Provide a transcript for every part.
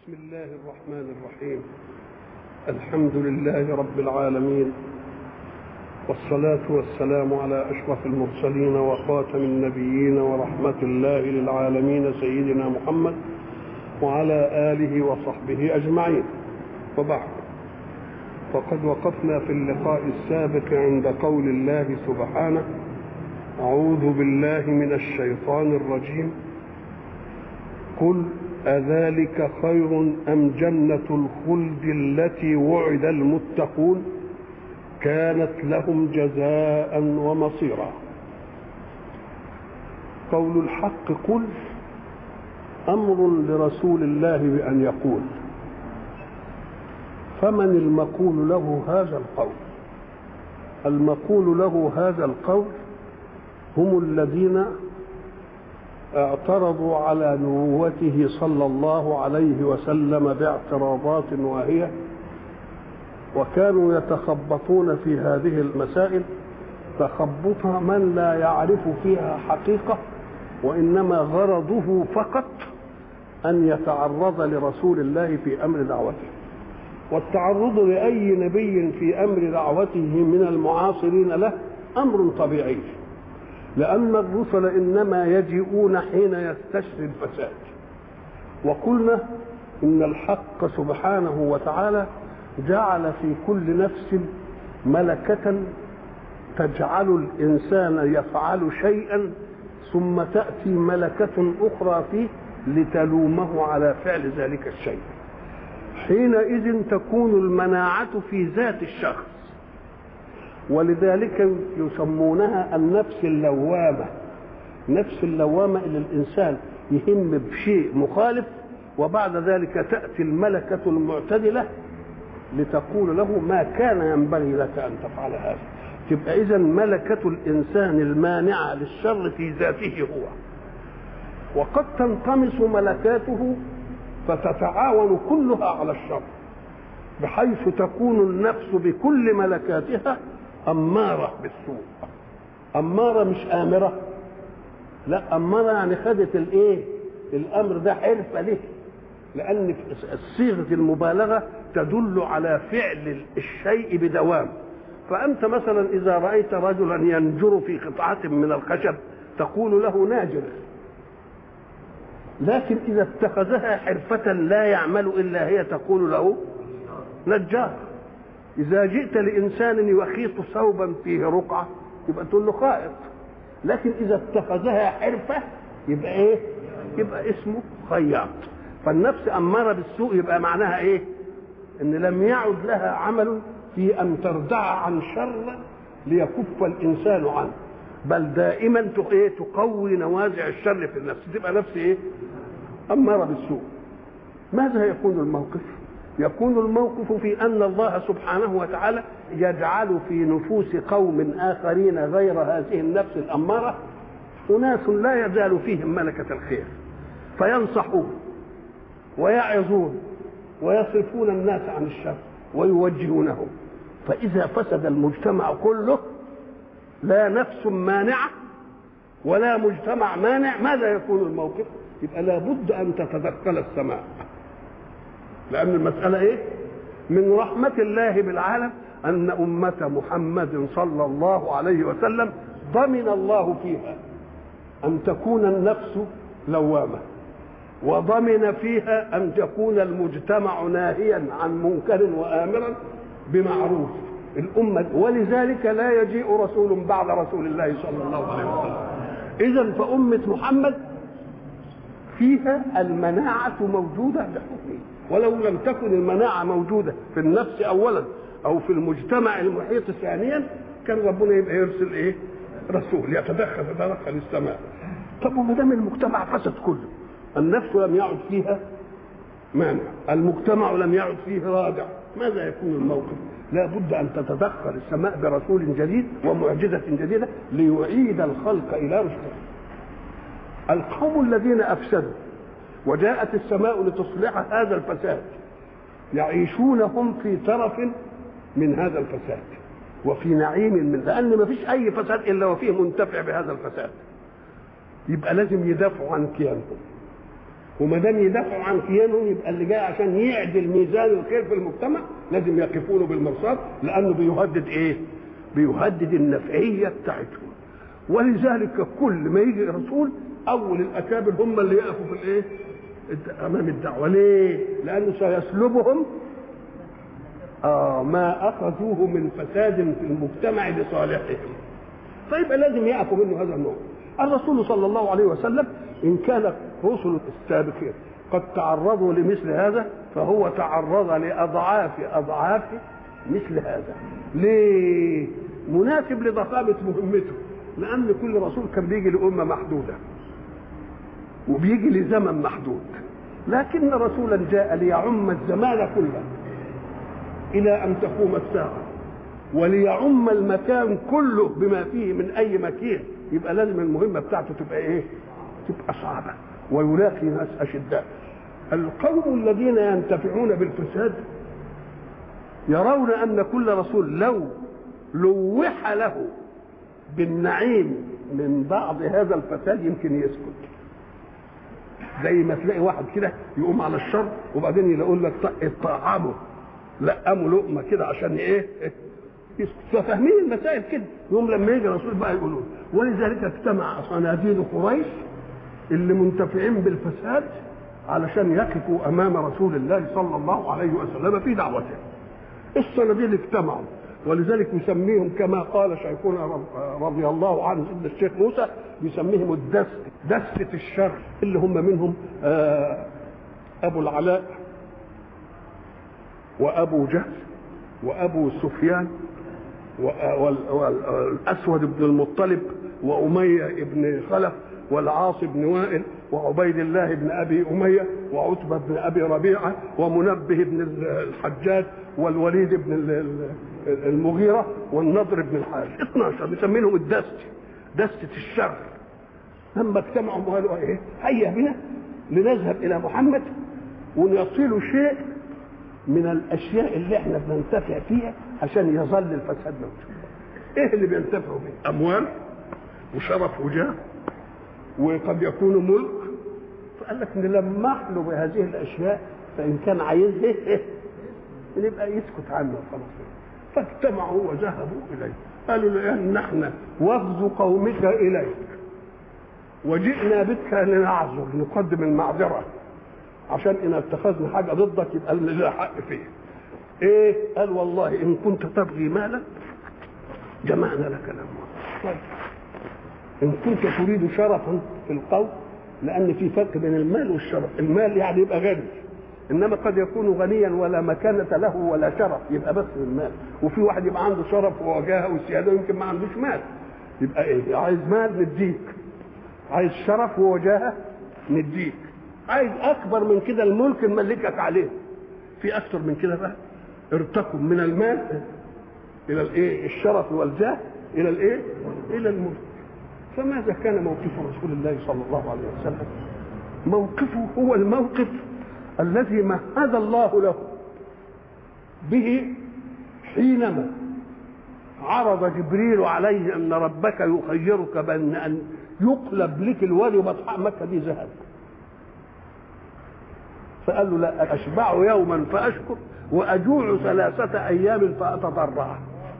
بسم الله الرحمن الرحيم الحمد لله رب العالمين والصلاة والسلام على أشرف المرسلين وخاتم النبيين ورحمة الله للعالمين سيدنا محمد وعلى آله وصحبه أجمعين وبعد فقد وقفنا في اللقاء السابق عند قول الله سبحانه أعوذ بالله من الشيطان الرجيم قل أذلك خير أم جنة الخلد التي وعد المتقون كانت لهم جزاء ومصيرا قول الحق قل أمر لرسول الله بأن يقول فمن المقول له هذا القول المقول له هذا القول هم الذين اعترضوا على نبوته صلى الله عليه وسلم باعتراضات واهيه وكانوا يتخبطون في هذه المسائل تخبط من لا يعرف فيها حقيقه وانما غرضه فقط ان يتعرض لرسول الله في امر دعوته والتعرض لاي نبي في امر دعوته من المعاصرين له امر طبيعي لأن الرسل إنما يجيئون حين يستشري الفساد وقلنا إن الحق سبحانه وتعالى جعل في كل نفس ملكة تجعل الإنسان يفعل شيئا ثم تأتي ملكة أخرى فيه لتلومه على فعل ذلك الشيء حينئذ تكون المناعة في ذات الشخص ولذلك يسمونها النفس اللوامة نفس اللوامة اللي الإنسان يهم بشيء مخالف وبعد ذلك تأتي الملكة المعتدلة لتقول له ما كان ينبغي لك أن تفعل هذا تبقى إذا ملكة الإنسان المانعة للشر في ذاته هو وقد تنطمس ملكاته فتتعاون كلها على الشر بحيث تكون النفس بكل ملكاتها أمارة بالسوء أمارة مش آمرة لا أمارة يعني خدت الإيه الأمر ده حرفة له لأن صيغة المبالغة تدل على فعل الشيء بدوام فأنت مثلا إذا رأيت رجلا ينجر في قطعة من الخشب تقول له ناجر لكن إذا اتخذها حرفة لا يعمل إلا هي تقول له نجار إذا جئت لإنسان يخيط ثوبا فيه رقعة يبقى تقول له خائط لكن إذا اتخذها حرفة يبقى إيه؟ يبقى اسمه خياط فالنفس أمارة بالسوء يبقى معناها إيه؟ إن لم يعد لها عمل في أن تردع عن شر ليكف الإنسان عنه بل دائما إيه؟ تقوي نوازع الشر في النفس تبقى نفس إيه؟ أمارة بالسوء ماذا يكون الموقف؟ يكون الموقف في ان الله سبحانه وتعالى يجعل في نفوس قوم اخرين غير هذه النفس الاماره اناس لا يزال فيهم ملكه الخير فينصحون ويعظون ويصرفون الناس عن الشر ويوجهونهم فاذا فسد المجتمع كله لا نفس مانعه ولا مجتمع مانع ماذا يكون الموقف يبقى لابد ان تتدخل السماء لأن المسألة إيه؟ من رحمة الله بالعالم أن أمة محمد صلى الله عليه وسلم ضمن الله فيها أن تكون النفس لوامة وضمن فيها أن تكون المجتمع ناهيا عن منكر وآمرا بمعروف الأمة ولذلك لا يجيء رسول بعد رسول الله صلى الله عليه وسلم إذا فأمة محمد فيها المناعة موجودة بحكمه ولو لم تكن المناعة موجودة في النفس أولا أو في المجتمع المحيط ثانيا كان ربنا يبقى يرسل إيه؟ رسول يتدخل تدخل السماء طب وما دام المجتمع فسد كله النفس لم يعد فيها مانع المجتمع لم يعد فيه رادع ماذا يكون الموقف لا بد أن تتدخل السماء برسول جديد ومعجزة جديدة ليعيد الخلق إلى رشده القوم الذين أفسدوا وجاءت السماء لتصلح هذا الفساد يعيشون هم في ترف من هذا الفساد وفي نعيم من لأن ما فيش أي فساد إلا وفيه منتفع بهذا الفساد يبقى لازم يدافعوا عن كيانهم وما دام يدافعوا عن كيانهم يبقى اللي جاي عشان يعدل ميزان الخير في المجتمع لازم يقفوا له بالمرصاد لانه بيهدد ايه؟ بيهدد النفعيه بتاعتهم ولذلك كل ما يجي رسول اول الاكابر هم اللي يقفوا في الايه؟ امام الدعوه ليه؟ لانه سيسلبهم آه ما اخذوه من فساد في المجتمع لصالحهم فيبقى لازم يقفوا منه هذا النوع الرسول صلى الله عليه وسلم ان كان رسل السابقين قد تعرضوا لمثل هذا فهو تعرض لاضعاف اضعاف مثل هذا ليه مناسب لضخامه مهمته لان كل رسول كان بيجي لامه محدوده وبيجي لزمن محدود لكن رسولا جاء ليعم الزمان كله الى ان تقوم الساعه وليعم المكان كله بما فيه من اي مكين يبقى لازم المهمه بتاعته تبقى ايه؟ تبقى صعبه ويلاقي ناس اشداء القوم الذين ينتفعون بالفساد يرون ان كل رسول لو لوح له بالنعيم من بعض هذا الفساد يمكن يسكت زي ما تلاقي واحد كده يقوم على الشر وبعدين يقول لك طعمه لقمه لقمه كده عشان ايه يسكت ففاهمين المسائل كده يوم لما يجي الرسول بقى يقولون ولذلك اجتمع صناديد قريش اللي منتفعين بالفساد علشان يقفوا امام رسول الله صلى الله عليه وسلم في دعوته الصناديد اجتمعوا ولذلك يسميهم كما قال شيخنا رضي الله عنه سيدنا الشيخ موسى يسميهم الدست دستة الشر اللي هم منهم ابو العلاء وابو جهل وابو سفيان والاسود بن المطلب واميه بن خلف والعاص بن وائل وعبيد الله بن ابي اميه وعتبه بن ابي ربيعه ومنبه بن الحجاج والوليد بن المغيره والنضر بن الحارث 12 بيسمينهم الدست دستة الشر لما اجتمعوا وقالوا ايه هيا بنا لنذهب الى محمد ونصل شيء من الاشياء اللي احنا بننتفع فيها عشان يظل الفساد موجود ايه اللي بينتفعوا به اموال وشرف وجاه وقد يكون ملك فقال لك نلمح له بهذه الاشياء فان كان عايزها نبقى يسكت عنه خلاص فاجتمعوا وذهبوا اليه قالوا لان نحن وفد قومك اليك وجئنا بك لنعذر نقدم المعذره عشان ان اتخذنا حاجه ضدك يبقى لنا حق فيه ايه قال والله ان كنت تبغي مالا جمعنا لك الاموال طيب ان كنت تريد شرفا في القول لان في فرق بين المال والشرف المال يعني يبقى غني انما قد يكون غنيا ولا مكانه له ولا شرف يبقى بس المال وفي واحد يبقى عنده شرف ووجاهه وسياده ويمكن ما عندوش مال يبقى ايه عايز مال نديك عايز شرف ووجاهه نديك عايز اكبر من كده الملك نملكك عليه في اكثر من كده بقى ارتقوا من المال الى الايه الشرف والجاه الى الايه الى الملك فماذا كان موقف رسول الله صلى الله عليه وسلم موقفه هو الموقف الذي مهد الله له به حينما عرض جبريل عليه ان ربك يخيرك بان ان يقلب لك الوادي وبطحاء مكه دي ذهب فقال له لا اشبع يوما فاشكر واجوع ثلاثه ايام فاتضرع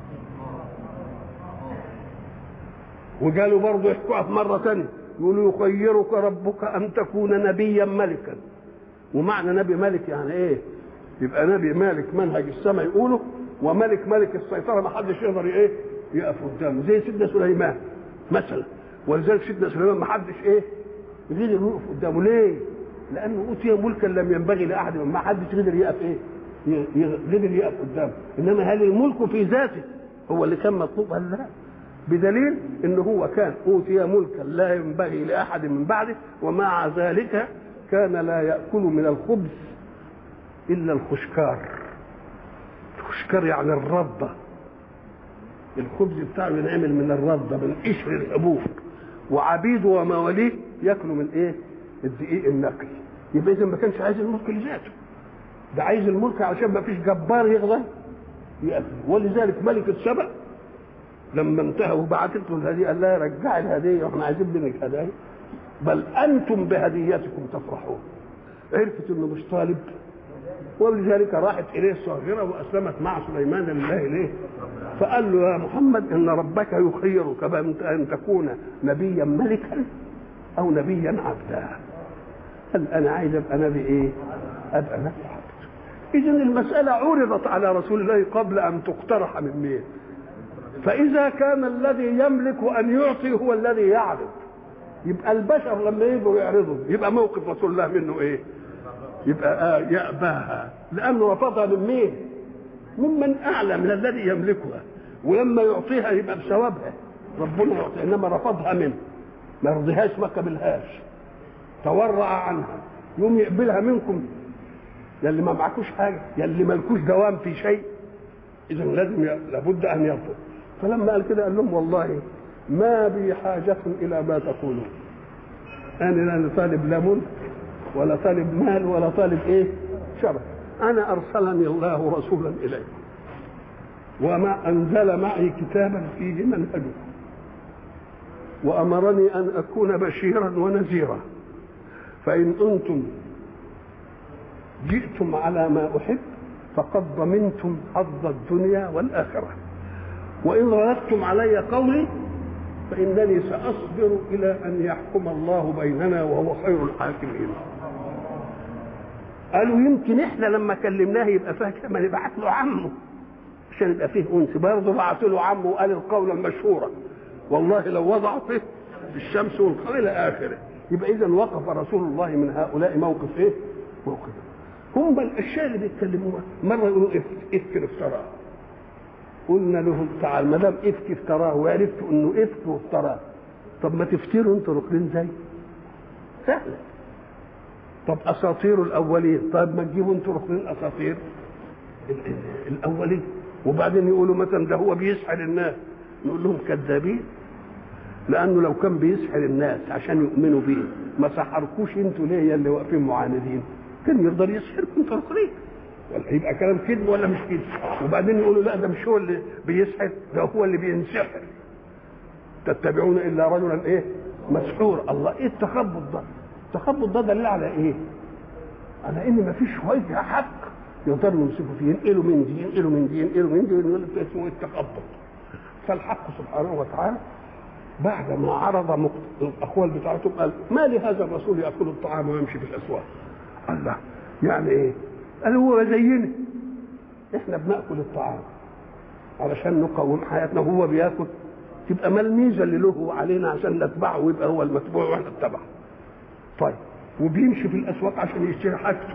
وقالوا برضه يحكوها في مره ثانيه يقولوا يخيرك ربك ان تكون نبيا ملكا ومعنى نبي ملك يعني ايه يبقى نبي مالك منهج السماء يقوله وملك ملك السيطره ما حدش يقدر ايه يقف قدامه زي سيدنا سليمان مثلا ولذلك سيدنا سليمان ما حدش ايه يقدر يقف قدامه ليه؟ لانه اوتي ملكا لم ينبغي لاحد ما حدش قدر يقف ايه؟ قدر يقف قدامه انما هل الملك في ذاته هو اللي كان مطلوب قال لا بدليل ان هو كان اوتي ملكا لا ينبغي لاحد من بعده ومع ذلك كان لا ياكل من الخبز الا الخشكار الخشكار يعني الرده الخبز بتاعه ينعمل من الرده من قشر الحبوب وعبيده ومواليه ياكلوا من ايه؟ الدقيق النقي يبقى اذا ما كانش عايز الملك لذاته ده عايز الملك عشان ما فيش جبار يقدر يقفل ولذلك ملكة سبأ لما انتهوا وبعتت له الهديه قال لها رجعي الهديه واحنا عايزين منك هدايا بل انتم بهديتكم تفرحون عرفت انه مش طالب ولذلك راحت اليه الصاغره واسلمت مع سليمان لله اليه فقال له يا محمد ان ربك يخيرك بين ان تكون نبيا ملكا او نبيا عبدا قال انا عايز ابقى نبي ايه؟ ابقى نبي عبد اذا المساله عرضت على رسول الله قبل ان تقترح من مين؟ فاذا كان الذي يملك ان يعطي هو الذي يعرض يبقى البشر لما يجوا يعرضوا يبقى موقف رسول الله منه ايه؟ يبقى آه يأباها لأنه رفضها من مين؟ ممن أعلى من الذي يملكها ولما يعطيها يبقى بثوابها ربنا يعطي إنما رفضها منه ما يرضيهاش ما قبلهاش تورع عنها يوم يقبلها منكم يلي ما معكوش حاجة يلي مالكوش دوام في شيء إذا لازم ي... لابد أن يرفض فلما قال كده قال لهم والله ما بي حاجة إلى ما تقولون أنا لا طالب لا ملك ولا طالب مال ولا طالب ايه شرف انا ارسلني الله رسولا اليكم وما انزل معي كتابا فيه منهجكم وامرني ان اكون بشيرا ونذيرا فان انتم جئتم على ما احب فقد ضمنتم حظ الدنيا والاخره وان رددتم علي قولي فانني ساصبر الى ان يحكم الله بيننا وهو خير الحاكمين قالوا يمكن احنا لما كلمناه يبقى فاكر ما نبعت له عمه عشان يبقى فيه انس برضه بعت له عمه وقال القوله المشهوره والله لو وضع فيه الشمس والقمر الى اخره يبقى اذا وقف رسول الله من هؤلاء موقف ايه؟ موقف هم الاشياء اللي بيتكلموها مره يقولوا افك افك افتراه قلنا لهم تعال ما دام افك افتراه وعرفتوا انه افك وافتراه طب ما تفتروا انتوا ركنين زي سهله طب اساطير الاولين طيب ما تجيبوا انتوا ركنين اساطير الاولين وبعدين يقولوا مثلا ده هو بيسحر الناس نقول لهم كذابين لانه لو كان بيسحر الناس عشان يؤمنوا بيه ما سحركوش انتوا ليه يا اللي واقفين معاندين كان يقدر يسحركم انتوا ركنين ولا يبقى كلام كذب ولا مش كذب وبعدين يقولوا لا ده مش هو اللي بيسحر ده هو اللي بينسحر تتبعون الا رجلا ايه مسحور الله ايه التخبط ده التخبط ده دليل على ايه على ان مفيش وجه حق يقدروا يمسكوا فيه ينقلوا من دي ينقلوا من دي ينقلوا من دي يقول لك اسمه التخبط فالحق سبحانه وتعالى بعد ما عرض الاقوال بتاعتهم قال ما لهذا الرسول ياكل الطعام ويمشي في الاسواق الله يعني ايه قال هو زينا احنا بناكل الطعام علشان نقوم حياتنا وهو بياكل تبقى ما الميزه اللي له علينا عشان نتبعه ويبقى هو المتبوع واحنا نتبعه طيب وبيمشي في الاسواق عشان يشتري حاجته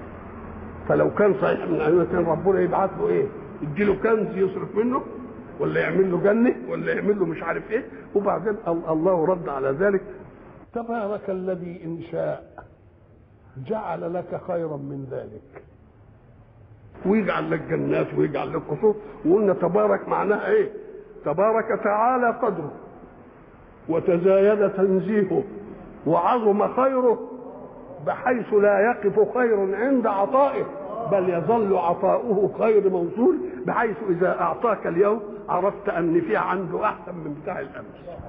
فلو كان صحيح من ايوه كان ربنا يبعت له ايه يديله كنز يصرف منه ولا يعمل له جنه ولا يعمل له مش عارف ايه وبعدين الله رد على ذلك تبارك الذي ان شاء جعل لك خيرا من ذلك ويجعل لك جنات ويجعل لك قصور وقلنا تبارك معناها ايه تبارك تعالى قدره وتزايد تنزيهه وعظم خيره بحيث لا يقف خير عند عطائه بل يظل عطاؤه خير موصول بحيث اذا اعطاك اليوم عرفت ان في عنده احسن من بتاع الامس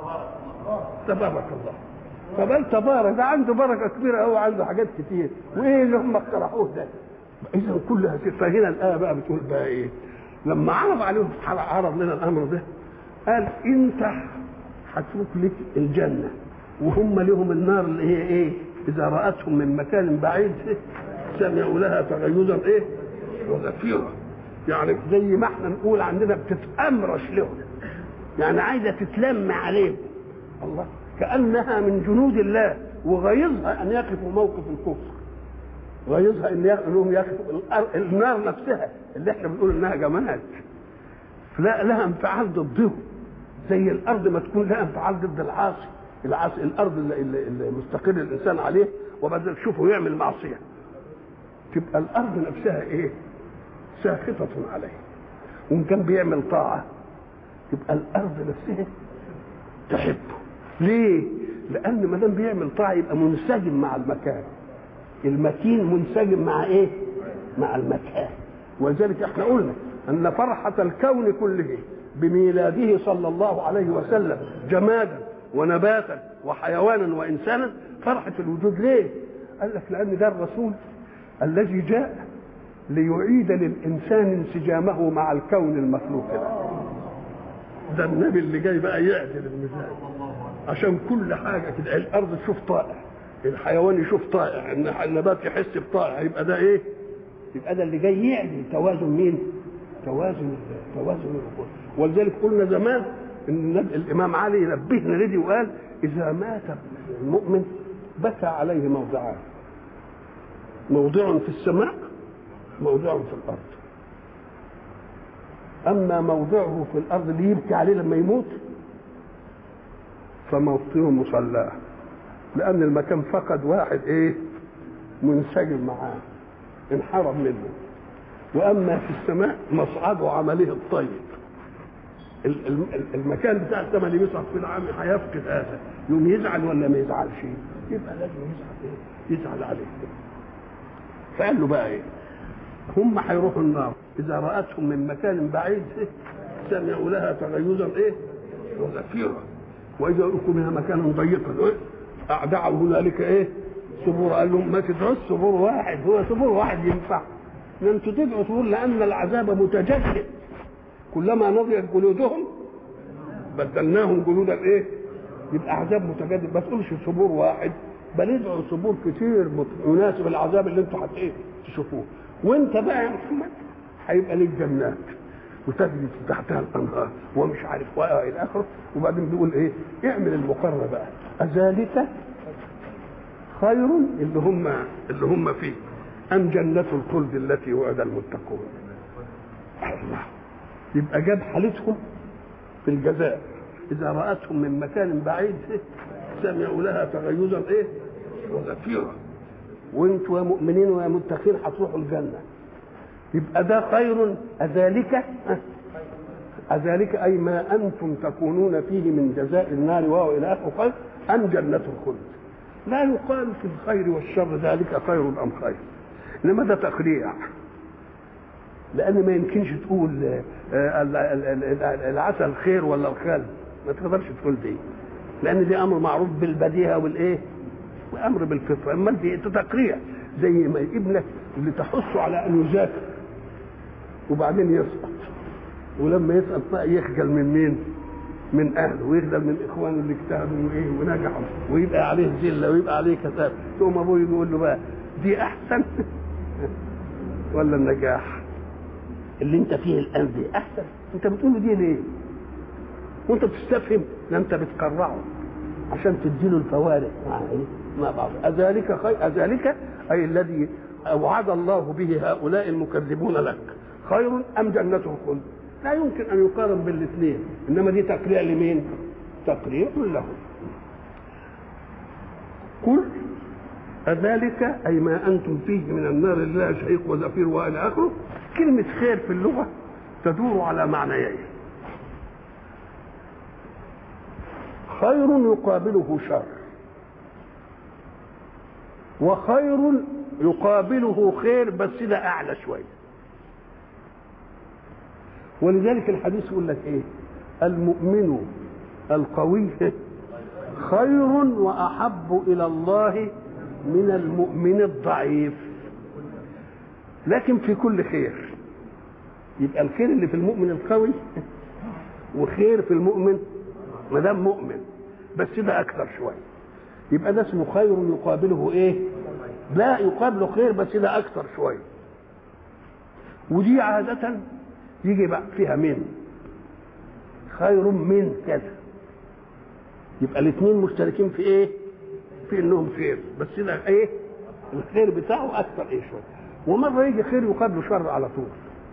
تبارك الله فبل تبارك ده عنده بركه كبيره قوي عنده حاجات كتير وايه اللي هم اقترحوه ده اذا كلها فهنا الايه بقى بتقول بقى ايه لما عرض عليهم عرض لنا الامر ده قال انت هتروك لك الجنه وهم لهم النار اللي هي ايه اذا راتهم من مكان بعيد سمعوا لها تغيظا ايه وزفيرا يعني زي ما احنا نقول عندنا بتتامرش لهم يعني عايزه تتلم عليهم الله كانها من جنود الله وغيظها ان يقفوا موقف الكفر غيظها ان انهم يقفوا النار نفسها اللي احنا بنقول انها جماد لا لها انفعال ضدهم زي الارض ما تكون لها انفعال ضد العاصي العاصي الارض اللي, اللي مستقر الانسان عليه وبعد ذلك تشوفه يعمل معصيه تبقى الارض نفسها ايه ساخطه عليه وان كان بيعمل طاعه تبقى الارض نفسها تحبه ليه لان ما دام بيعمل طاعه يبقى منسجم مع المكان المكين منسجم مع ايه مع المكان ولذلك احنا قلنا ان فرحه الكون كله بميلاده صلى الله عليه وسلم جمادا ونباتا وحيوانا وانسانا فرحه الوجود ليه قال لك لان ده الرسول الذي جاء ليعيد للانسان انسجامه مع الكون المخلوق له ده النبي اللي جاي بقى يعدل الميزان عشان كل حاجه كده الارض تشوف طائع الحيوان يشوف طائع النبات يحس بطائع يبقى ده ايه يبقى ده اللي جاي يعدل توازن مين توازن توازن الوقود ولذلك قلنا زمان ان الامام علي نبهنا لدي وقال اذا مات المؤمن بكى عليه موضعان موضع في السماء موضع في الارض اما موضعه في الارض اللي يبكي عليه لما يموت فموطنه مصلاه لان المكان فقد واحد ايه منسجم معاه انحرم منه واما في السماء مصعده عمله الطيب المكان بتاع السماء اللي بيصعد في العام هيفقد هذا يوم يزعل ولا ما يزعلش يبقى لازم يزعل ايه يزعل عليه فقال له بقى ايه هم هيروحوا النار اذا راتهم من مكان بعيد سمعوا لها تغيظا ايه وزفيرا واذا القوا منها مكانا ضيقا إيه؟ اعدعوا هنالك ايه سبور قال لهم ما تدعوش سبور واحد هو سبور واحد ينفع ان انتوا تدعوا سبور لان العذاب متجدد كلما نضجت جلودهم بدلناهم جلودا ايه يبقى عذاب متجدد ما تقولش صبور واحد بل ادعوا صبور كتير يناسب العذاب اللي انتوا حتى ايه تشوفوه وانت بقى يا محمد هيبقى ليك جنات وتجري تحتها الانهار ومش عارف والى اخره وبعدين بيقول ايه اعمل المقارنه بقى اذلك خير اللي هم اللي هم فيه ام جنة الخلد التي وعد المتقون الله يبقى جاب حالتهم في الجزاء اذا راتهم من مكان بعيد سمعوا لها تغيظا ايه وزفيرا وانتوا يا مؤمنين ويا متقين هتروحوا الجنه يبقى ده خير اذلك اذلك اي ما انتم تكونون فيه من جزاء النار وهو الى اخره خير ام جنه الخلد لا يقال في الخير والشر ذلك خير ام خير انما ده تقريع لان ما يمكنش تقول العسل خير ولا الخل ما تقدرش تقول دي لان دي امر معروف بالبديهه والايه وامر بالفطره اما دي تقريع زي ما ابنك اللي تحثه على ان يذاكر وبعدين يسقط ولما يسقط بقى يخجل من مين؟ من اهله ويخجل من اخوانه اللي اجتهدوا وايه ونجحوا ويبقى عليه ذله ويبقى عليه كتاب ثم ابوه يقول له بقى دي احسن ولا النجاح اللي انت فيه الان دي احسن انت بتقول له دي ليه؟ وانت بتستفهم ده انت بتقرعه عشان تديله الفوارق مع ايه؟ مع بعض اذلك خير اذلك اي الذي اوعد الله به هؤلاء المكذبون لك خير ام جنة الخلد لا يمكن ان يقارن بالاثنين انما دي تقريع لمين؟ تقريع له قل أذلك أي ما أنتم فيه من النار لا شهيق وزفير وإلى آخره كلمة خير في اللغة تدور على معنيين خير يقابله شر وخير يقابله خير بس ده اعلى شويه ولذلك الحديث يقول لك ايه المؤمن القوي خير واحب الى الله من المؤمن الضعيف لكن في كل خير يبقى الخير اللي في المؤمن القوي وخير في المؤمن ما دام مؤمن بس ده اكثر شويه يبقى ده اسمه خير يقابله ايه لا يقابله خير بس ده اكثر شويه ودي عاده يجي بقى فيها من خير من كذا يبقى الاثنين مشتركين في ايه في انهم خير بس ده ايه الخير بتاعه اكثر ايه شويه ومره يجي خير يقابله شر على طول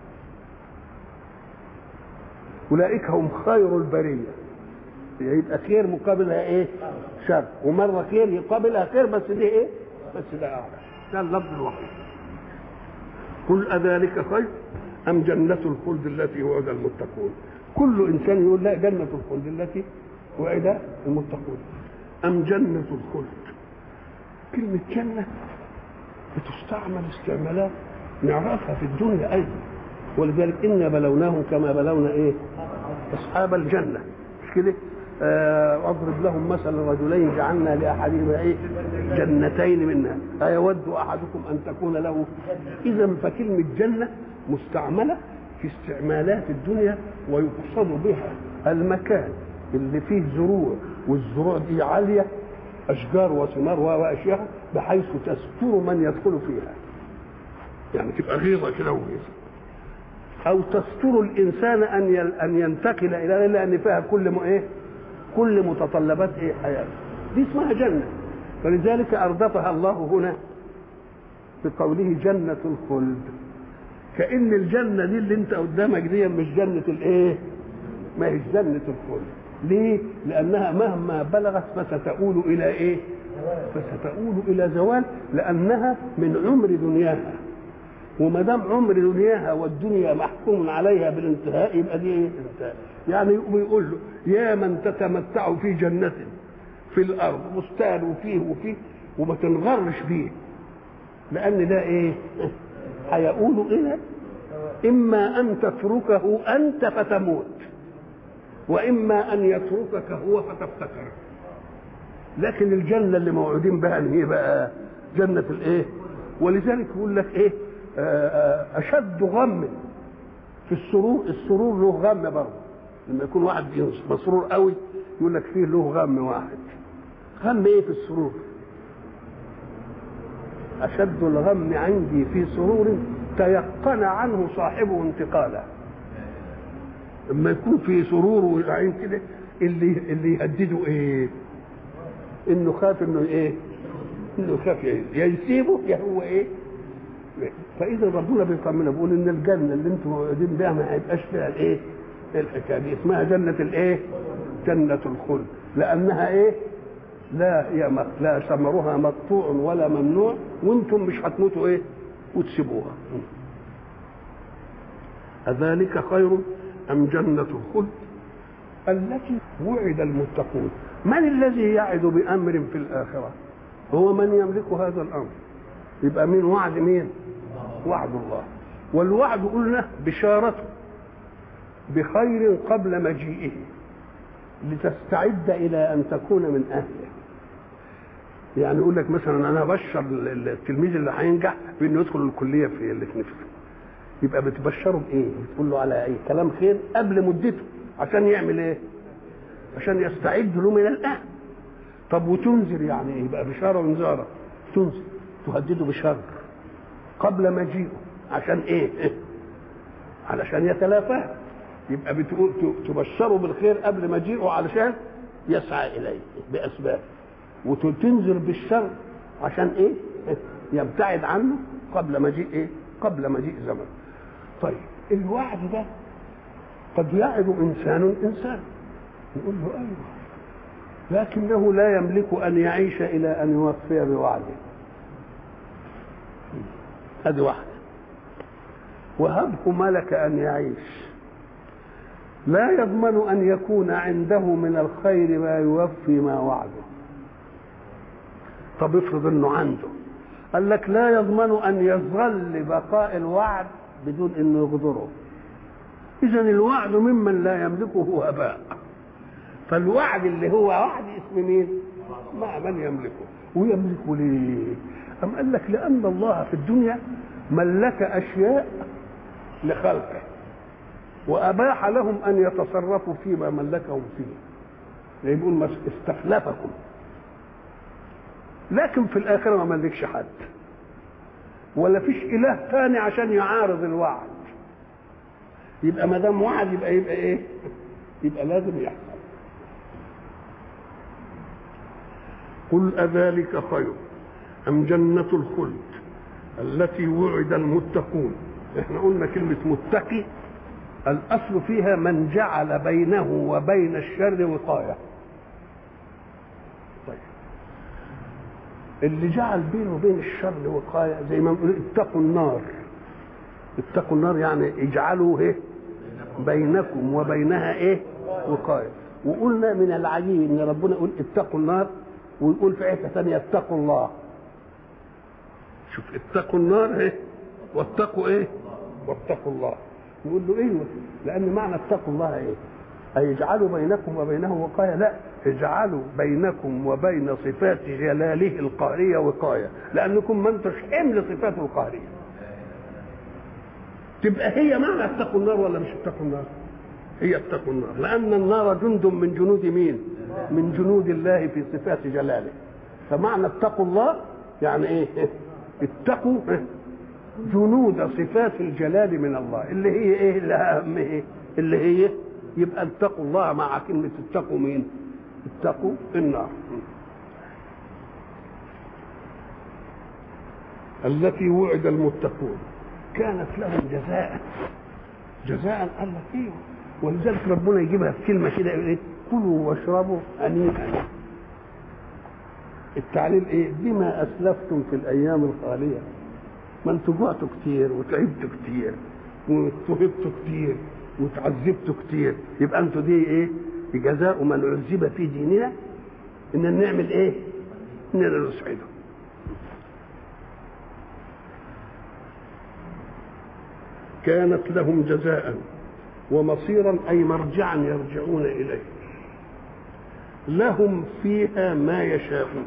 اولئك هم خير البريه يبقى خير مقابلها ايه شر ومره خير يقابلها خير بس دي ايه بس ده اعلى ده اللفظ الوحيد قل اذلك خير ام جنه الخلد التي وعد المتقون كل انسان يقول لا جنه الخلد التي وعد المتقون ام جنه الخلد كلمه جنه بتستعمل استعمالات نعرفها في الدنيا ايضا ولذلك انا بلوناهم كما بلونا ايه اصحاب الجنه مش كده آه، واضرب لهم مثل رجلين جعلنا لاحدهما ايه جنتين منها ايود احدكم ان تكون له اذا فكلمه جنه مستعمله في استعمالات الدنيا ويقصد بها المكان اللي فيه زروع والزروع دي عاليه اشجار وثمار واشياء بحيث تستر من يدخل فيها يعني تبقى غيظه كده وغيظه او تستر الانسان ان يل- ان ينتقل الى غير لان فيها كل م- ايه كل متطلبات ايه حياته دي اسمها جنه فلذلك اردفها الله هنا بقوله جنه الخلد كان الجنه دي اللي انت قدامك دي مش جنه الايه ما هيش جنه الخلد ليه لانها مهما بلغت فستؤول الى ايه فستؤول الى زوال لانها من عمر دنياها وما دام عمر دنياها والدنيا محكوم عليها بالانتهاء يبقى دي ايه؟ انتهاء. يعني يقوم يقول له يا من تتمتع في جنة في الأرض بستان وفيه وفيه وما تنغرش فيه لأن ده إيه؟ هيقول إلى إما أن تتركه أنت فتموت وإما أن يتركك هو فتفتكر لكن الجنة اللي موعودين بها إن هي بقى جنة الإيه؟ ولذلك يقول لك إيه؟ آه، آه، أشد غم في السرور السرور له غم برضه لما يكون واحد مسرور قوي يقول لك فيه له غم واحد غم ايه في السرور اشد الغم عندي في سرور تيقن عنه صاحبه انتقاله لما يكون في سرور وعين كده اللي اللي يهدده ايه انه خاف انه ايه انه خاف يا يسيبه يا هو ايه فاذا ربنا بيطمنا بيقول ان الجنه اللي انتم موعودين بها ما هيبقاش فيها الايه؟ الحكايه دي اسمها جنه الايه؟ جنه الخلد لانها ايه؟ لا يا م- لا ثمرها مقطوع ولا ممنوع وانتم مش هتموتوا ايه؟ وتسيبوها. أذلك خير أم جنة الخلد التي وعد المتقون من الذي يعد بأمر في الآخرة هو من يملك هذا الأمر يبقى مين وعد مين وعد الله والوعد قلنا بشارته بخير قبل مجيئه لتستعد الى ان تكون من اهله يعني يقول لك مثلا انا ابشر التلميذ اللي هينجح بانه يدخل الكليه في اللي في نفسه يبقى بتبشره بايه؟ بتقول له على ايه؟ كلام خير قبل مدته عشان يعمل ايه؟ عشان يستعد له من الان طب وتنذر يعني ايه؟ يبقى بشاره ونذاره تنذر تهدده بشر قبل مجيئه عشان ايه؟ علشان يتلافاه يبقى بتقول تبشره بالخير قبل مجيئه علشان يسعى اليه باسباب وتنذر بالشر عشان ايه؟ يبتعد عنه قبل مجيء ايه؟ قبل مجيء زمن. طيب الوعد ده قد يعد انسان انسان نقول له ايوه لكنه لا يملك ان يعيش الى ان يوفي بوعده. هذه واحده. وهبه ملك ان يعيش لا يضمن ان يكون عنده من الخير ما يوفي ما وعده طب افرض انه عنده قال لك لا يضمن ان يظل بقاء الوعد بدون انه يغدره اذا الوعد ممن لا يملكه هباء فالوعد اللي هو وعد اسم مين مع من يملكه ويملكه ليه أم قال لك لأن الله في الدنيا ملك أشياء لخلقه وأباح لهم أن يتصرفوا فيما ملكهم فيه يعني بيقول استخلفكم لكن في الآخرة ما ملكش حد ولا فيش إله ثاني عشان يعارض الوعد يبقى ما دام وعد يبقى يبقى إيه؟ يبقى لازم يحصل قل أذلك خير أم جنة الخلد التي وعد المتقون احنا قلنا كلمة متقي الأصل فيها من جعل بينه وبين الشر وقاية طيب اللي جعل بينه وبين الشر وقاية زي ما نقول اتقوا النار اتقوا النار يعني اجعلوا ايه بينكم وبينها ايه وقاية وقلنا من العجيب ان ربنا يقول اتقوا النار ويقول في حته ثانيه اتقوا الله شوف اتقوا النار ايه واتقوا ايه واتقوا الله نقول له ايوه لان معنى اتقوا الله ايه أي اجعلوا بينكم وبينه وقاية لا اجعلوا بينكم وبين صفات جلاله القهرية وقاية لأنكم ما انتش حمل صفاته القهرية تبقى هي معنى اتقوا النار ولا مش اتقوا النار هي اتقوا النار لأن النار جند من جنود مين من جنود الله في صفات جلاله فمعنى اتقوا الله يعني ايه اتقوا جنود صفات الجلال من الله اللي هي ايه اللي اهم ايه اللي هي يبقى اتقوا الله مع كلمة اتقوا مين اتقوا النار التي وعد المتقون كانت لهم جزاء جزاء قال لك ايه ولذلك ربنا يجيبها في كلمه كده يقول ايه كلوا واشربوا هنيئا التعليل ايه بما اسلفتم في الايام الخاليه ما انتوا جوعتوا كتير وتعبتوا كتير واضطهدتوا كتير وتعذبتوا كتير يبقى انتوا دي ايه جزاء من عذب في ديننا ان نعمل ايه اننا نسعده كانت لهم جزاء ومصيرا اي مرجعا يرجعون اليه لهم فيها ما يشاءون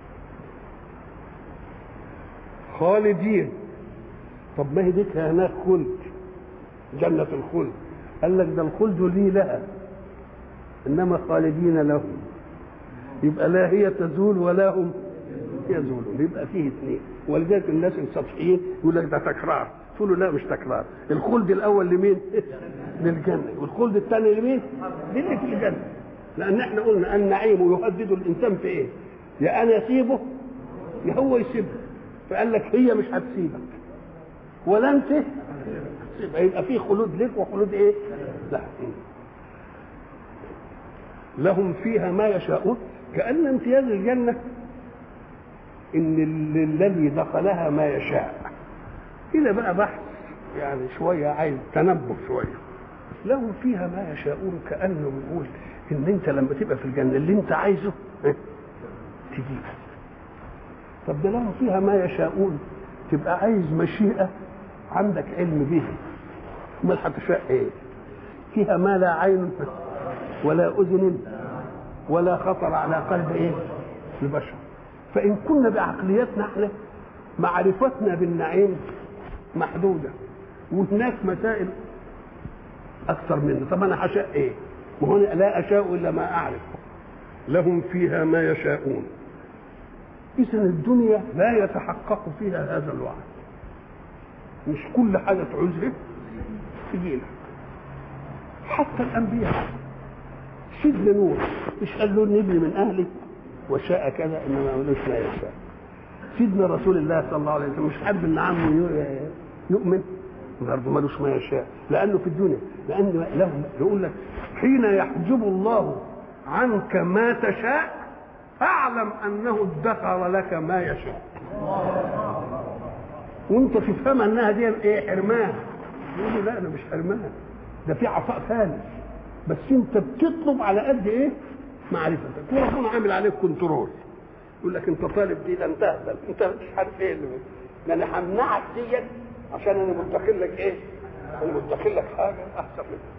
خالدين طب ما هي ديك هناك خلد جنة الخلد قال لك ده الخلد لي لها انما خالدين لهم يبقى لا هي تزول ولا هم يزولون يبقى فيه اثنين ولذلك الناس السطحيين يقول لك ده تكرار تقول له لا مش تكرار الخلد الاول لمين للجنه والخلد الثاني لمين للي في الجنه لان احنا قلنا النعيم يهدد الانسان في ايه يا انا اسيبه يا هو يسيبه فقال لك هي مش هتسيبك ولا انت هتسيبها يبقى في خلود لك وخلود ايه لا لهم فيها ما يشاءون كأن امتياز الجنة إن الذي دخلها ما يشاء إلى بقى بحث يعني شوية عايز تنبه شوية لهم فيها ما يشاءون كأنه بيقول إن أنت لما تبقى في الجنة اللي أنت عايزه تجيب طب ده لهم فيها ما يشاءون تبقى عايز مشيئة عندك علم به امال هتشاء ايه فيها ما لا عين ولا اذن ولا خطر على قلب ايه البشر فان كنا بعقليتنا احنا معرفتنا بالنعيم محدوده وهناك مسائل اكثر منه طب انا هشاء ايه ما هو لا اشاء الا ما اعرف لهم فيها ما يشاءون اذا الدنيا لا يتحقق فيها هذا الوعد مش كل حاجه تعوزها تجي لك حتى الانبياء سيدنا نوح مش قال له ابني من اهلي وشاء كذا انما ملوش ما يشاء سيدنا رسول الله صلى الله عليه وسلم مش حابب ان عمه يؤمن برضه ملوش ما يشاء لانه في الدنيا لان له يقول لك حين يحجب الله عنك ما تشاء فاعلم انه ادخر لك ما يشاء وانت تفهم انها دي ايه حرمان يقول لا انا مش حرمان ده في عطاء ثاني بس انت بتطلب على قد ايه معرفتك وربنا عامل عليك كنترول يقول لك انت طالب دي ده انت اهبل انت مش عارف ايه اللي ده انا همنعك ديت عشان انا مدخل لك ايه؟ انا مدخل لك حاجه احسن منها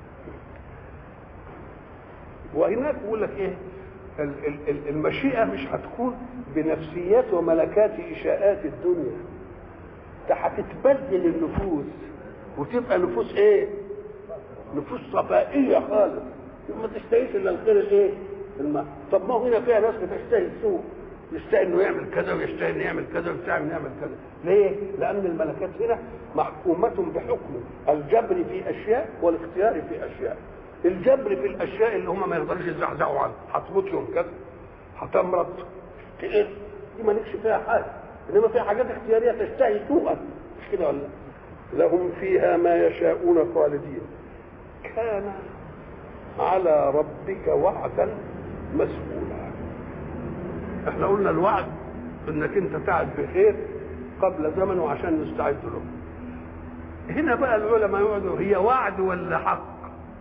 وهناك بيقول لك ايه؟ المشيئه مش هتكون بنفسيات وملكات اشاءات الدنيا ده هتتبدل النفوس وتبقى نفوس ايه؟ نفوس صفائيه خالص ما تشتهيش الا الخير الايه؟ الماء طب ما هو هنا فيها ناس بتشتهي السوء يشتهي انه يعمل كذا ويشتهي انه يعمل كذا ويشتهي انه يعمل كذا ليه؟ لان الملكات هنا محكومه بحكم الجبر في اشياء والاختيار في اشياء الجبر في الاشياء اللي هم ما يقدروش يزعزعوا عنها هتموت يوم كذا هتمرض تقل دي مالكش فيها حاجه انما في حاجات اختياريه تشتهي سوءا مش كده ولا لهم فيها ما يشاءون خالدين كان على ربك وعدا مسؤولا احنا قلنا الوعد انك انت تعد بخير قبل زمنه عشان نستعد له هنا بقى العلماء يقعدوا هي وعد ولا حق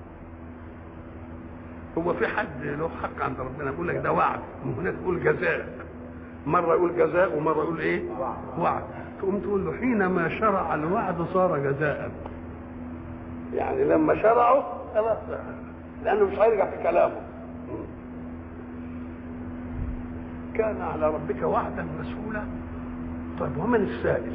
هو في حد له حق عند ربنا يقول لك ده وعد وهناك يقول جزاء مرة يقول جزاء ومرة يقول ايه وعد تقوم تقول له حينما شرع الوعد صار جزاء يعني لما شرعه خلاص لانه مش هيرجع في كلامه كان على ربك وعدا مسؤولا طيب ومن السائل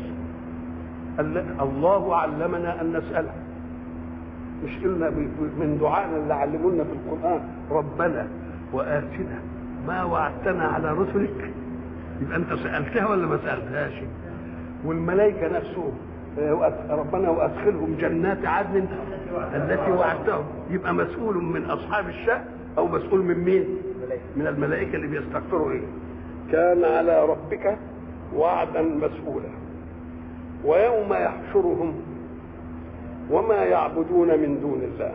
الله علمنا ان نساله مش قلنا من دعائنا اللي علمونا في القران ربنا واتنا ما وعدتنا على رسلك يبقى انت سالتها ولا ما سالتهاش والملائكه نفسهم ربنا وادخلهم جنات عدن التي وعدتهم يبقى مسؤول من اصحاب الشأن او مسؤول من مين من الملائكه اللي بيستغفروا ايه كان على ربك وعدا مسؤولا ويوم يحشرهم وما يعبدون من دون الله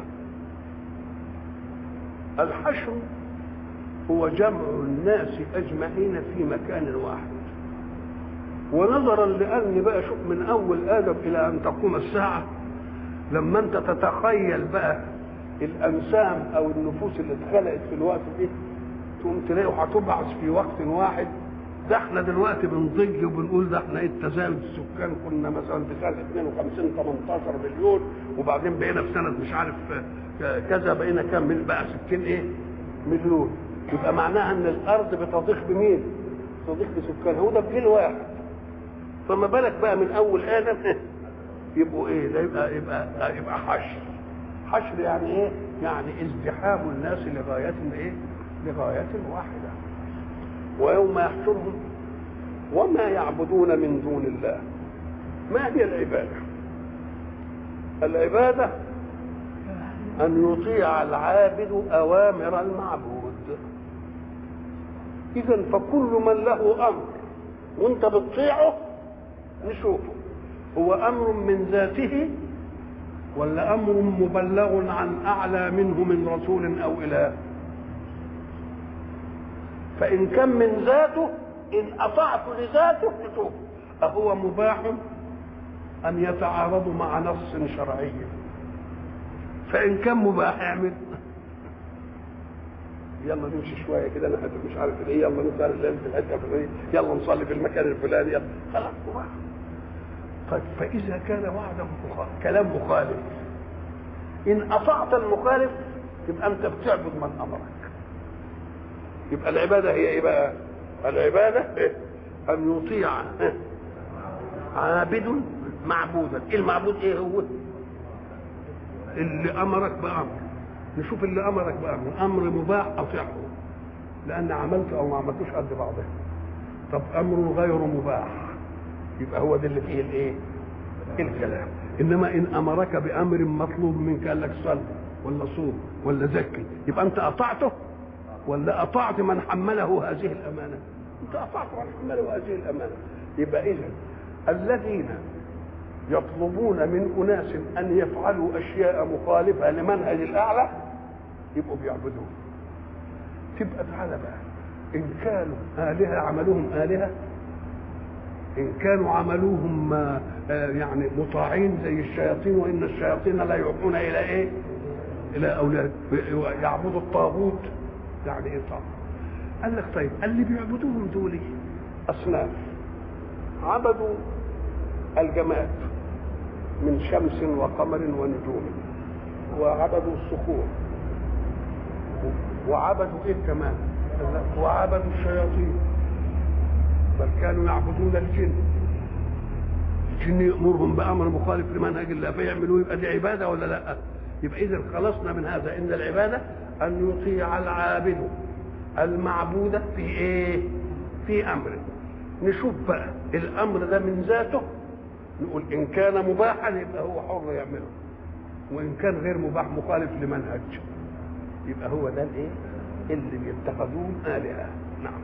الحشر هو جمع الناس اجمعين في مكان واحد ونظرا لان بقى شوف من اول ادم الى ان تقوم الساعه لما انت تتخيل بقى الانسام او النفوس اللي اتخلقت في الوقت ده تقوم تلاقيه هتبعث في وقت واحد ده احنا دلوقتي بنضج وبنقول ده احنا ايه التزايد السكان كنا مثلا في سنه 52 18 مليون وبعدين بقينا في سنه مش عارف كذا بقينا كام بقى 60 ايه مليون يبقى معناها ان الارض بتضيق بمين؟ بتضيق بسكانها هو ده بجيل واحد فما بالك بقى من اول ادم يبقوا ايه ده يبقى يبقى يبقى حشر حشر يعني ايه يعني ازدحام الناس لغايه ايه لغايه واحده ويوم يحشرهم وما يعبدون من دون الله ما هي العباده العباده ان يطيع العابد اوامر المعبود اذا فكل من له امر وانت بتطيعه نشوفه هو امر من ذاته ولا امر مبلغ عن اعلى منه من رسول او اله فان كان من ذاته ان اطعت لذاته نشوفه اهو مباح ان يتعارض مع نص شرعي فان كان مباح اعمل يلا نمشي شويه كده انا مش عارف ايه يلا نسال الليل في الحته الفلانيه يلا نصلي في المكان الفلاني يلا خلاص مباح طيب فإذا كان وعدا مخالف كلام مخالف إن أطعت المخالف يبقى أنت بتعبد من أمرك يبقى العبادة هي إيه بقى؟ العبادة إيه؟ أن يطيع عابد معبودا إيه المعبود إيه هو؟ اللي أمرك بأمر نشوف اللي أمرك بأمر أمر مباح أطيعه لأن عملته أو ما عملتوش قد بعضه طب أمر غير مباح يبقى هو ده اللي فيه الايه الكلام انما ان امرك بامر مطلوب منك قال لك صل ولا صوم ولا زكي يبقى انت اطعته ولا اطعت من حمله هذه الامانه انت اطعت من حمله هذه الامانه يبقى اذا الذين يطلبون من اناس ان يفعلوا اشياء مخالفه لمنهج الاعلى يبقوا بيعبدوه تبقى تعالى بقى ان كانوا الهه عملوهم الهه ان كانوا عملوهم يعني مطاعين زي الشياطين وان الشياطين لا يوحون الى ايه؟ الى اولاد يعبدوا الطاغوت يعني ايه طاغوت؟ قال لك طيب اللي بيعبدوهم دول اصناف عبدوا الجماد من شمس وقمر ونجوم وعبدوا الصخور وعبدوا ايه كمان؟ وعبدوا الشياطين بل كانوا يعبدون الجن الجن يأمرهم بأمر مخالف لمنهج الله فيعملوه يبقى دي عبادة ولا لا يبقى إذا خلصنا من هذا إن العبادة أن يطيع العابد المعبود في إيه في أمره نشوف بقى الأمر ده من ذاته نقول إن كان مباحا يبقى هو حر يعمله وإن كان غير مباح مخالف لمنهج يبقى هو ده الإيه اللي بيتخذوه آلهة نعم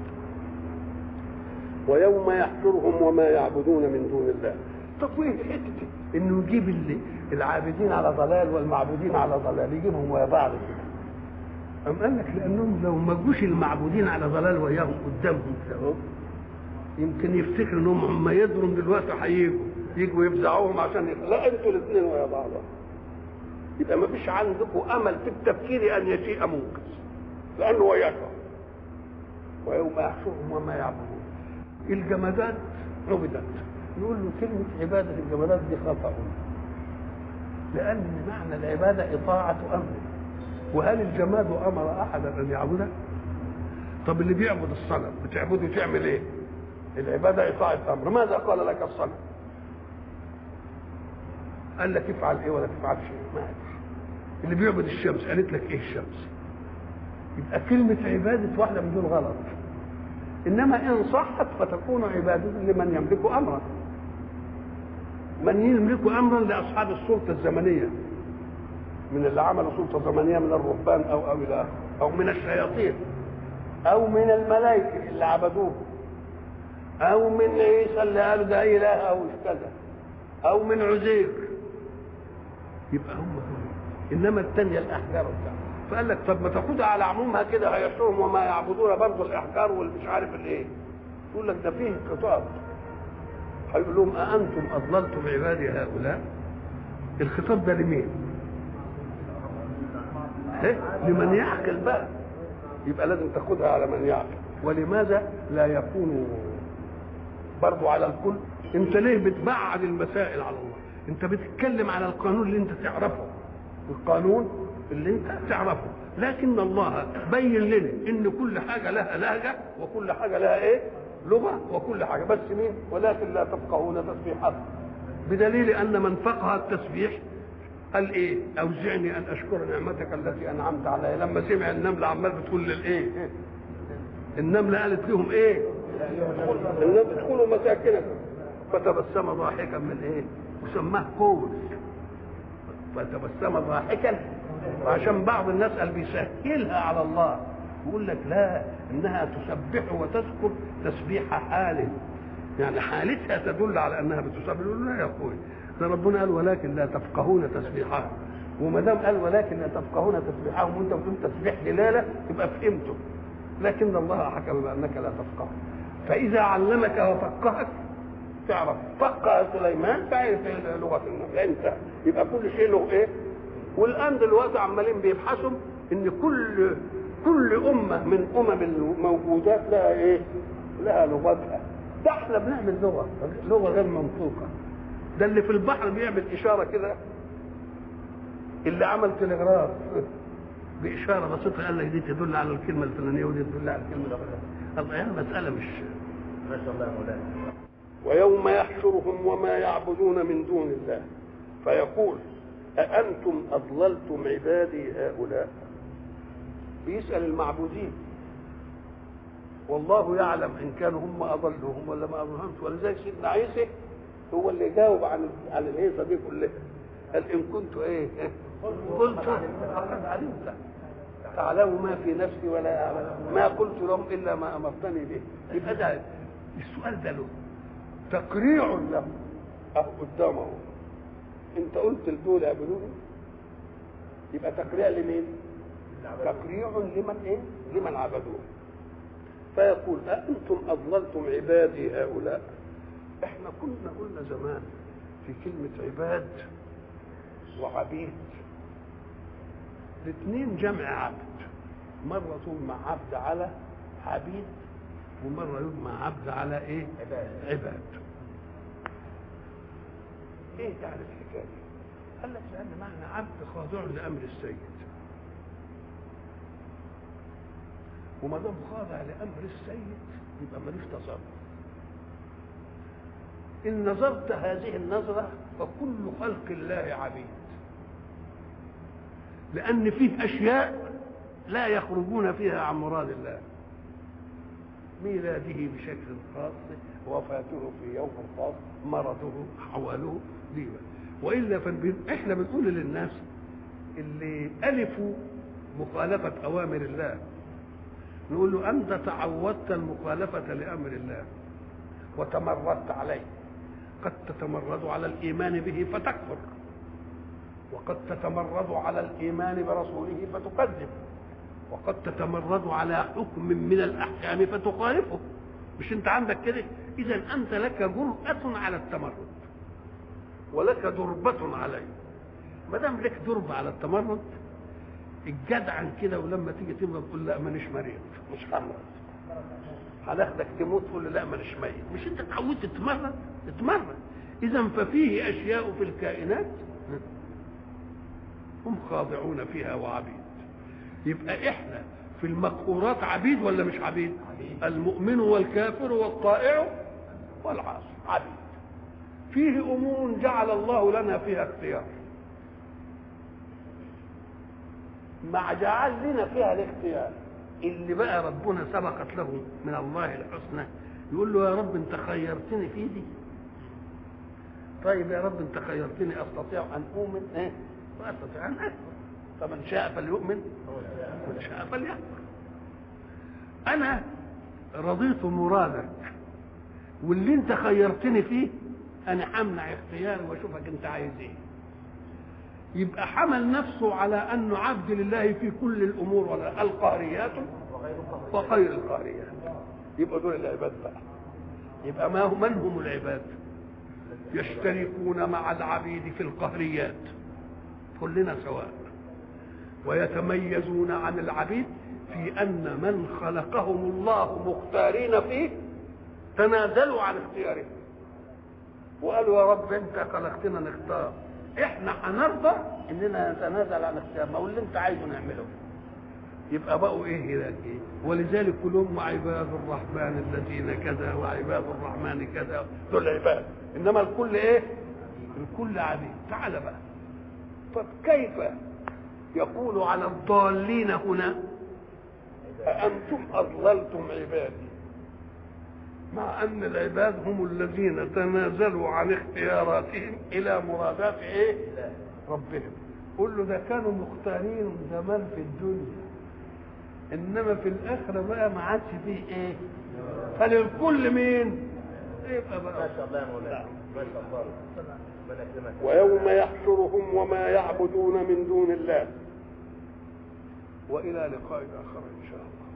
ويوم يحشرهم وما يعبدون من دون الله طب وايه حته انه يجيب العابدين على ضلال والمعبودين على ضلال يجيبهم ويا بعض كده أم قال لك لأنهم لو ما جوش المعبودين على ضلال وياهم قدامهم كده يمكن يفتكروا انهم هم يدروا دلوقتي هيجوا يجوا يفزعوهم عشان يخ... لا انتوا الاثنين ويا بعض يبقى ما فيش عندكم امل في التفكير ان يجيء منقذ لانه وياكم ويوم يحشرهم وما يعبدون الجمادات عبدت نقول له كلمة عبادة الجمادات دي خطأ لأن معنى العبادة إطاعة أمر وهل الجماد امر احدا ان يعبده طب اللي بيعبد الصنم بتعبده تعمل ايه العباده اطاعه امر ماذا قال لك الصنم قال لك افعل ايه ولا تفعل شيء ما قالش اللي بيعبد الشمس قالت لك ايه الشمس يبقى كلمة عبادة واحدة من دول غلط إنما إن صحت فتكون عبادة لمن يملك أمرا من يملك أمرا لأصحاب السلطة الزمنية من اللي عملوا سلطة زمنية من الرهبان أو أو إلى آخره أو من الشياطين أو من الملائكة اللي عبدوه أو من عيسى اللي قالوا ده إله أو كذا أو من عزير يبقى هم دول انما الثانيه الاحجار وبتاع فقال لك طب ما تاخدها على عمومها كده هيشوهم وما يعبدون برضه الاحجار والمش عارف الايه يقول لك ده فيه خطاب هيقول لهم أأنتم أضللتم عبادي هؤلاء الخطاب ده لمين؟ إيه؟ لمن يعقل بقى يبقى لازم تاخدها على من يعقل ولماذا لا يكون برضو على الكل انت ليه بتبعد المسائل على الله انت بتتكلم على القانون اللي انت تعرفه القانون اللي انت تعرفه لكن الله بين لنا ان كل حاجه لها لهجه وكل حاجه لها ايه لغه وكل حاجه بس مين ولكن لا تفقهون تسبيحها بدليل ان من فقه التسبيح قال ايه اوزعني ان اشكر نعمتك التي انعمت علي لما سمع النمله عمال بتقول للايه النمله قالت لهم ايه ادخلوا مساكنكم فتبسم ضاحكا من ايه وسماه قول فتبسم ضاحكا وعشان بعض الناس قال بيسهلها على الله يقول لك لا انها تسبح وتذكر تسبيح حال يعني حالتها تدل على انها بتسبح يقول لا يا اخوي ده ربنا قال ولكن لا تفقهون تسبيحهم وما دام قال ولكن لا تفقهون تسبيحهم وانت بتقول تسبيح دلاله يبقى فهمته لكن الله حكم بانك لا تفقه فاذا علمك وفقهك تعرف فقه سليمان فعرف لغه النمل انت يبقى كل شيء له ايه والان دلوقتي عمالين بيبحثوا ان كل كل امه من امم الموجودات لها ايه لها لغتها ده احنا بنعمل لغه لغه غير منطوقه ده اللي في البحر بيعمل اشاره كده اللي عمل تلغراف باشاره بسيطه قال لك دي تدل على الكلمه الفلانيه ودي تدل على الكلمه الفلانيه الله يعني المساله مش ما شاء الله يا مولانا ويوم يحشرهم وما يعبدون من دون الله فيقول أأنتم أضللتم عبادي هؤلاء بيسأل المعبودين والله يعلم إن كانوا هم أضلهم ولا ما أضلهمش ولذلك سيدنا عيسى هو اللي جاوب عن عن الهيصة دي كلها قال إن كنت إيه قلت فقد علمت تعلم ما في نفسي ولا أعلم ما قلت لهم إلا ما أمرتني به يبقى ده السؤال ده له تقريع له أهو قدامه انت قلت لدول اعبدوني يبقى تقريع لمين تقريع لمن ايه لمن عبدوه فيقول أأنتم أضللتم عبادي هؤلاء احنا كنا قلنا زمان في كلمة عباد وعبيد الاثنين جمع عبد مرة تجمع عبد على عبيد ومرة يجمع عبد على ايه عباد عباد ايه تعرف الحكايه دي؟ قال لك لان معنى عبد خاضع لامر السيد وما دام خاضع لامر السيد يبقى ملوش تصرف ان نظرت هذه النظره فكل خلق الله عبيد لان فيه اشياء لا يخرجون فيها عن مراد الله ميلاده بشكل خاص وفاته في يوم خاص مرضه حواله دي والا فنبين احنا بنقول للناس اللي الفوا مخالفه اوامر الله نقول له انت تعودت المخالفه لامر الله وتمردت عليه قد تتمرد على الايمان به فتكفر وقد تتمرد على الايمان برسوله فتكذب وقد تتمرد على حكم من الاحكام فتخالفه مش انت عندك كده اذا انت لك جرأة على التمرد ولك دربة عليه ما دام لك دربة على التمرد الجدعا كده ولما تيجي تمرض تقول لا مانيش مريض مش همرض هناخدك تموت تقول لا مانيش ميت مش انت اتعودت تتمرد اتمرد اذا ففيه اشياء في الكائنات هم خاضعون فيها وعبيد يبقى احنا في المقهورات عبيد ولا مش عبيد المؤمن والكافر والطائع والعاصي عبيد فيه امور جعل الله لنا فيها اختيار مع جعل لنا فيها الاختيار اللي بقى ربنا سبقت له من الله الحسنى يقول له يا رب انت خيرتني في دي طيب يا رب انت خيرتني استطيع ان اؤمن ايه واستطيع ان اكفر فمن شاء فليؤمن ومن شاء فليكفر انا رضيت مرادك واللي انت خيرتني فيه انا همنع اختياري واشوفك انت عايز ايه يبقى حمل نفسه على انه عبد لله في كل الامور ولا القهريات وغير القهريات يبقى دول العباد بقى يبقى ما هم من هم العباد يشتركون مع العبيد في القهريات كلنا سواء ويتميزون عن العبيد في ان من خلقهم الله مختارين فيه تنازلوا عن اختيارهم وقالوا يا رب انت خلقتنا نختار احنا هنرضى اننا نتنازل عن اختيار ما هو اللي انت عايزه نعمله يبقى بقوا ايه هناك ايه ولذلك كلهم عباد الرحمن الذين كذا وعباد الرحمن كذا دول عباد انما الكل ايه الكل عبيد تعال بقى طب كيف يقول على الضالين هنا أأنتم أضللتم عبادي مع أن العباد هم الذين تنازلوا عن اختياراتهم إلى مرادات إيه؟ ربهم قل له ده كانوا مختارين زمان في الدنيا إنما في الآخرة بقى ما عادش فيه إيه؟ فللكل مين؟ يبقى بقى ما شاء الله يا مولانا ما شاء الله ربنا يكرمك ويوم يحشرهم وما يعبدون من دون الله والى لقاء اخر ان شاء الله